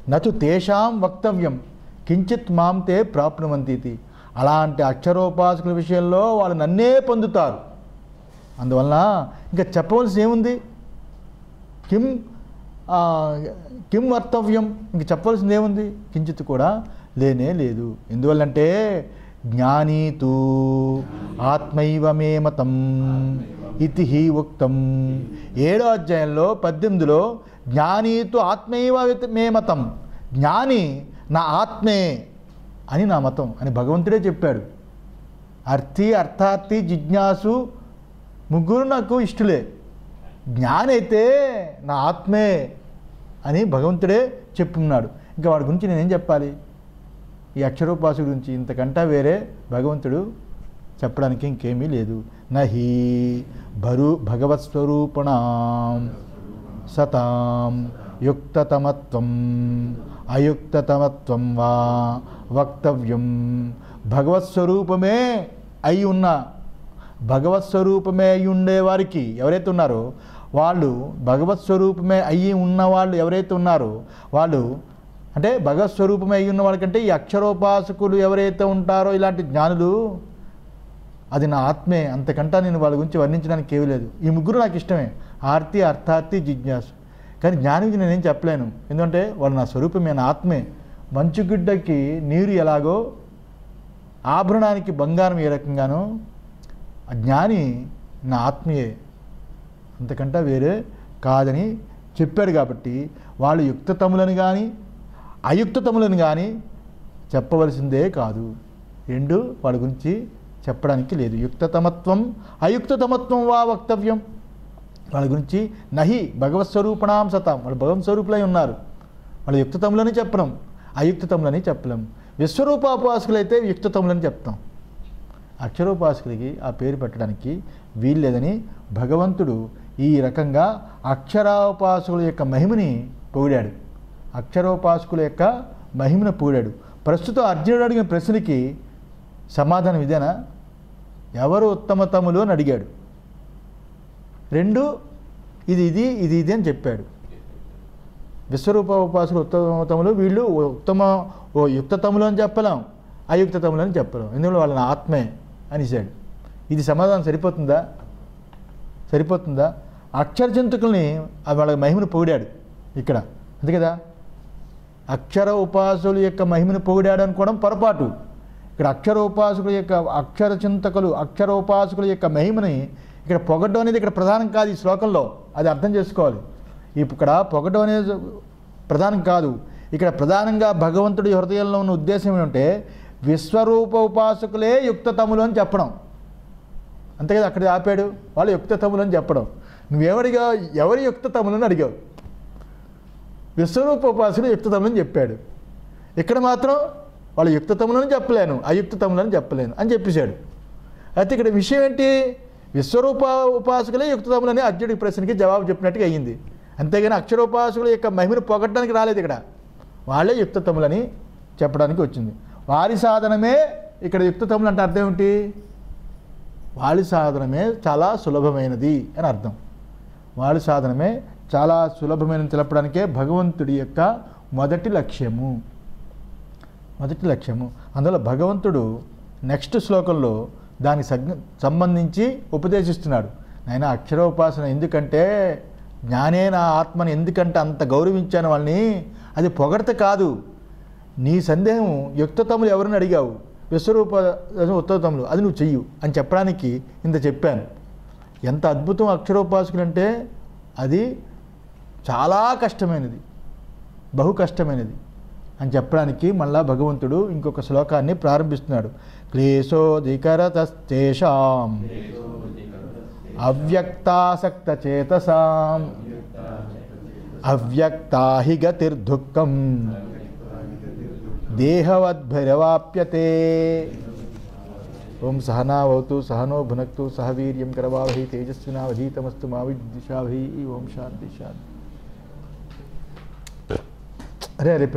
నచు తేషాం వక్తవ్యం కించిత్ మాం తే ప్రాప్నువంతి అలాంటి అక్షరోపాసకుల విషయంలో వాళ్ళు నన్నే పొందుతారు అందువలన ఇంకా చెప్పవలసి ఏముంది కిం ఆ, కిం వర్తవ్యం ఇంక చెప్పవలసింది ఏముంది కించిత్ కూడా లేనే లేదు ఎందువల్లంటే జ్ఞానీతూ ఆత్మైవ మే మతం ఇతి హి ఉక్తం ఏడో అధ్యాయంలో పద్దెనిమిదిలో జ్ఞానీతు ఆత్మైవ విత్ మే మతం జ్ఞాని నా ఆత్మే అని నా మతం అని భగవంతుడే చెప్పాడు అర్థి అర్థార్థి జిజ్ఞాసు ముగ్గురు నాకు ఇష్టలే జ్ఞాని అయితే నా ఆత్మే అని భగవంతుడే చెప్పున్నాడు ఇంకా వాడి గురించి నేనేం చెప్పాలి ఈ అక్షరోపాసు గురించి ఇంతకంటా వేరే భగవంతుడు చెప్పడానికి ఇంకేమీ లేదు నహి భరు భగవత్ స్వరూపణాం సతాం యుక్తతమత్వం అయుక్తతమత్వం వా వక్తవ్యం భగవత్ స్వరూపమే అయి ఉన్న భగవత్ స్వరూపమే అయి ఉండేవారికి ఎవరైతే ఉన్నారో వాళ్ళు భగవత్ స్వరూపమే అయ్యి ఉన్న వాళ్ళు ఎవరైతే ఉన్నారో వాళ్ళు అంటే భగవత్ స్వరూపమే అయి ఉన్న వాళ్ళకంటే ఈ అక్షరోపాసకులు ఎవరైతే ఉంటారో ఇలాంటి జ్ఞానులు అది నా ఆత్మే అంతకంటా నేను వాళ్ళ గురించి వర్ణించడానికి ఏమీ లేదు ఈ ముగ్గురు నాకు ఇష్టమే ఆర్తి అర్థార్థి జిజ్ఞాసు కానీ జ్ఞాని గురించి నేనేం చెప్పలేను ఎందుకంటే వాళ్ళు నా స్వరూపమే నా ఆత్మే మంచుగుడ్డకి నీరు ఎలాగో ఆభరణానికి బంగారం ఏ రకంగానో ఆ జ్ఞాని నా ఆత్మీయే అంతకంటే వేరే కాదని చెప్పాడు కాబట్టి వాళ్ళు యుక్తతములను కానీ అయుక్తతములను కానీ చెప్పవలసిందే కాదు రెండు వాళ్ళ గురించి చెప్పడానికి లేదు యుక్తతమత్వం అయుక్తతమత్వం వా వక్తవ్యం వాళ్ళ గురించి నహి భగవత్ స్వరూపణాం సతాం వాళ్ళు భగవత్ స్వరూపులై ఉన్నారు వాళ్ళు యుక్తతములని చెప్పడం అయుక్తతములని చెప్పలేం విశ్వరూపాపాసకులైతే యుక్తతములని చెప్తాం అక్షరోపాసకులకి ఆ పేరు పెట్టడానికి వీల్లేదని భగవంతుడు ఈ రకంగా అక్షరోపాసకుల యొక్క మహిమని పొగిడాడు అక్షరోపాసకుల యొక్క మహిమను పొగిడాడు ప్రస్తుతం అర్జునుడు అడిగిన ప్రశ్నకి సమాధానం ఇదేనా ఎవరు ఉత్తమతములు అని అడిగాడు రెండు ఇది ఇది ఇది ఇది అని చెప్పాడు విశ్వరూప ఉపాసకులు ఉత్తమతములు వీళ్ళు ఉత్తమ ఓ యుక్తతములు అని చెప్పలేం అయుక్తతములు అని చెప్పలేం ఎందుకంటే వాళ్ళని ఆత్మే అనేసాడు ఇది సమాధానం సరిపోతుందా సరిపోతుందా అక్షర జంతుకుల్ని ఆ వాళ్ళ మహిమను పొగిడాడు ఇక్కడ అంతే కదా అక్షర ఉపాసుల యొక్క మహిమను పొగిడాడు అనుకోవడం పొరపాటు ఇక్కడ అక్షర ఉపాసకుల యొక్క అక్షర చింతకులు అక్షర ఉపాసకుల యొక్క మహిమని ఇక్కడ పొగడ్డం అనేది ఇక్కడ ప్రధానం కాదు ఈ శ్లోకంలో అది అర్థం చేసుకోవాలి ఇక్కడ పొగడం అనేది ప్రధానం కాదు ఇక్కడ ప్రధానంగా భగవంతుడి హృదయంలో ఉన్న ఉద్దేశం ఏంటంటే విశ్వరూప ఉపాసకులే యుక్తతములు అని చెప్పడం అంతే కదా అక్కడ ఆపాడు వాళ్ళు యుక్తతములు అని చెప్పడం నువ్వేమడిగా ఎవరి యుక్తతములను అడిగావు విశ్వరూప ఉపాసకుడు యుక్తతములని చెప్పాడు ఇక్కడ మాత్రం వాళ్ళు యుక్తతములను చెప్పలేను అయుక్తతములను చెప్పలేను అని చెప్పేశాడు అయితే ఇక్కడ విషయం ఏంటి విశ్వరూప ఉపాసకులే యుక్తతములని అర్జునుడి ప్రశ్నకి జవాబు చెప్పినట్టుగా అయ్యింది అంతేగాని అక్షరోపాసకుల యొక్క మహిమను పొగట్టడానికి రాలేదు ఇక్కడ వాళ్ళే యుక్తతములని చెప్పడానికి వచ్చింది వారి సాధనమే ఇక్కడ యుక్తతములు అంటే అర్థం ఏమిటి వాళ్ళ సాధనమే చాలా సులభమైనది అని అర్థం వాళ్ళ సాధనమే చాలా సులభమైన తెలపడానికే భగవంతుడి యొక్క మొదటి లక్ష్యము మొదటి లక్ష్యము అందువల్ల భగవంతుడు నెక్స్ట్ శ్లోకంలో దానికి సగ్- సంబంధించి ఉపదేశిస్తున్నాడు నాయన అక్షరోపాసన ఎందుకంటే జ్ఞానే నా ఆత్మని ఎందుకంటే అంత గౌరవించాను వాళ్ళని అది పొగడత కాదు నీ సందేహం యుక్తతములు ఎవరిని అడిగావు విశ్వరూప ఉత్తతములు అది నువ్వు చెయ్యు అని చెప్పడానికి ఇంత చెప్పాను ఎంత అద్భుతం అక్షరోపాసకులు అంటే అది చాలా కష్టమైనది బహు కష్టమైనది అని చెప్పడానికి మళ్ళా భగవంతుడు ఇంకొక శ్లోకాన్ని ప్రారంభిస్తున్నాడు క్లేశోధికరతేషాం అవ్యక్తాసక్త చేతసాం అవ్యక్తాహి గతిర్దుఃఖం దేహవద్భైరవాప్యతే ఓం సహనావతు సహనో భునక్తు సహ వీర్యం కరవావహి తేజస్వినావధీతమస్తు మా విద్విషాభి ఓం శాంతి శాంతి అరే అరే